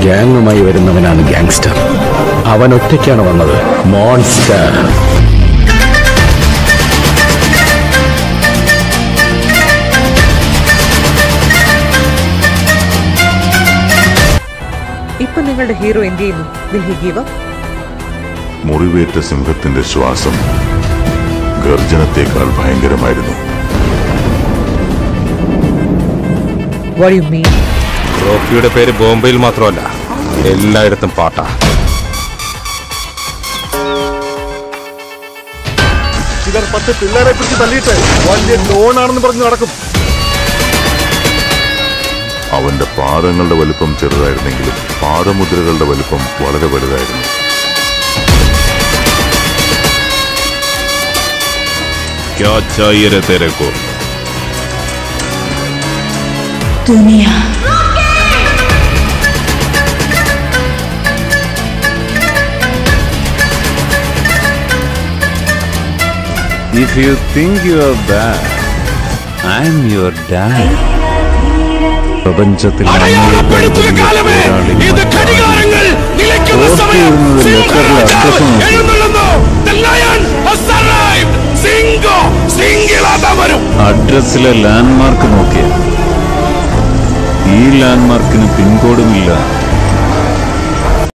ഗ്യാങ്ങുമായി വരുന്നവനാണ് gangster അവൻ ഒറ്റയ്ക്കാണ് വന്നത് മോൺസ്റ്റർ ഇപ്പൊ നിങ്ങളുടെ ഹീറോ എന്ത് ചെയ്യുന്നു വിൽ ഹി ഗീവ് അപ്പ് മുറിവേറ്റ സിംഹത്തിന്റെ ശ്വാസം ഗർജനത്തേക്കാൾ ഭയങ്കരമായിരുന്നു വാട്ട് യു മീൻ റോക്കിയുടെ പേര് ബോംബെയിൽ മാത്രമല്ല എല്ലായിടത്തും പാട്ടാ ചിലർ പത്ത് പിള്ളേരെ പിടിച്ച് തള്ളിയിട്ട് വലിയ ലോണാണെന്ന് പറഞ്ഞ് നടക്കും അവന്റെ പാദങ്ങളുടെ വലിപ്പം ചെറുതായിരുന്നെങ്കിലും പാദമുദ്രകളുടെ വലിപ്പം വളരെ വലുതായിരുന്നു क्या चाहिए रे तेरे को If you think you are bad, I'm your dad. പ്രപഞ്ചത്തിൽ നമ്മളെക്കാൾ വലിയ പോരാളി ഓർത്തിരുന്നത് ലെറ്ററിലെ അഡ്രസ് നോക്കി അഡ്രസ്സിലെ ലാൻഡ്മാർക്ക് നോക്കിയ ഈ ലാൻഡ്മാർക്കിന് പിൻകോഡുമില്ല